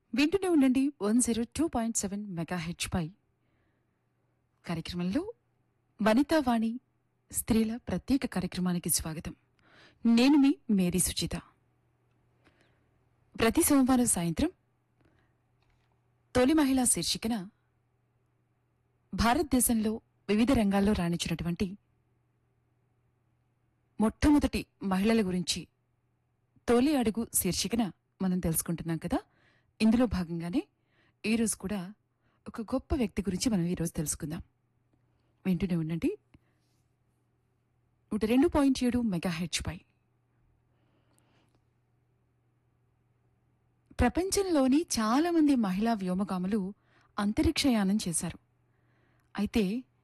వింటూనే ఉండండి one zero two point seven megahertz పై కార్యక్రమంలో వనితావాణి స్త్రీల ప్రత్యేక కార్యక్రమానికి స్వాగతం నేను మీ మేరీ సుచిత ప్రతి సోమవారం సాయంత్రం తొలి మహిళా శీర్షికన భారతదేశంలో వివిధ రంగాల్లో రాణించినటువంటి మొట్టమొదటి మహిళల గురించి తొలి అడుగు శీర్షికన మనం తెలుసుకుంటున్నాం కదా ఇందులో భాగంగానే ఈరోజు కూడా ఒక గొప్ప వ్యక్తి గురించి మనం ఈరోజు తెలుసుకుందాం వింటూనే ఉండండి నూట రెండు పాయింట్ ఏడు మెగా హెచ్ పై ప్రపంచంలోని చాలా మంది మహిళా వ్యోమగాములు అంతరిక్షయానం చేశారు అయితే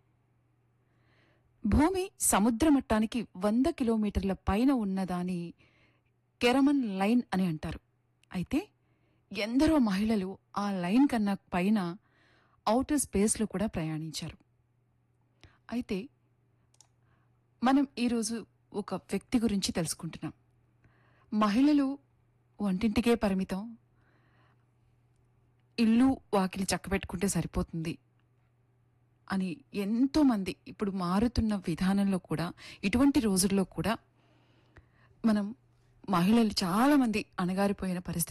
భూమి సముద్ర మట్టానికి వంద కిలోమీటర్ల పైన ఉన్నదాని కెరమన్ లైన్ అని అంటారు అయితే ఎందరో మహిళలు ఆ లైన్ కన్నా పైన ఔటర్ స్పేస్లో కూడా ప్రయాణించారు అయితే మనం ఈరోజు ఒక వ్యక్తి గురించి తెలుసుకుంటున్నాం మహిళలు వంటింటికే పరిమితం ఇల్లు వాకిలి చక్కబెట్టుకుంటే సరిపోతుంది అని ఎంతో మంది ఇప్పుడు మారుతున్న విధానంలో కూడా ఇటువంటి రోజుల్లో కూడా మనం మహిళలు చాలా మంది అణగారిపోయిన పరిస్థితి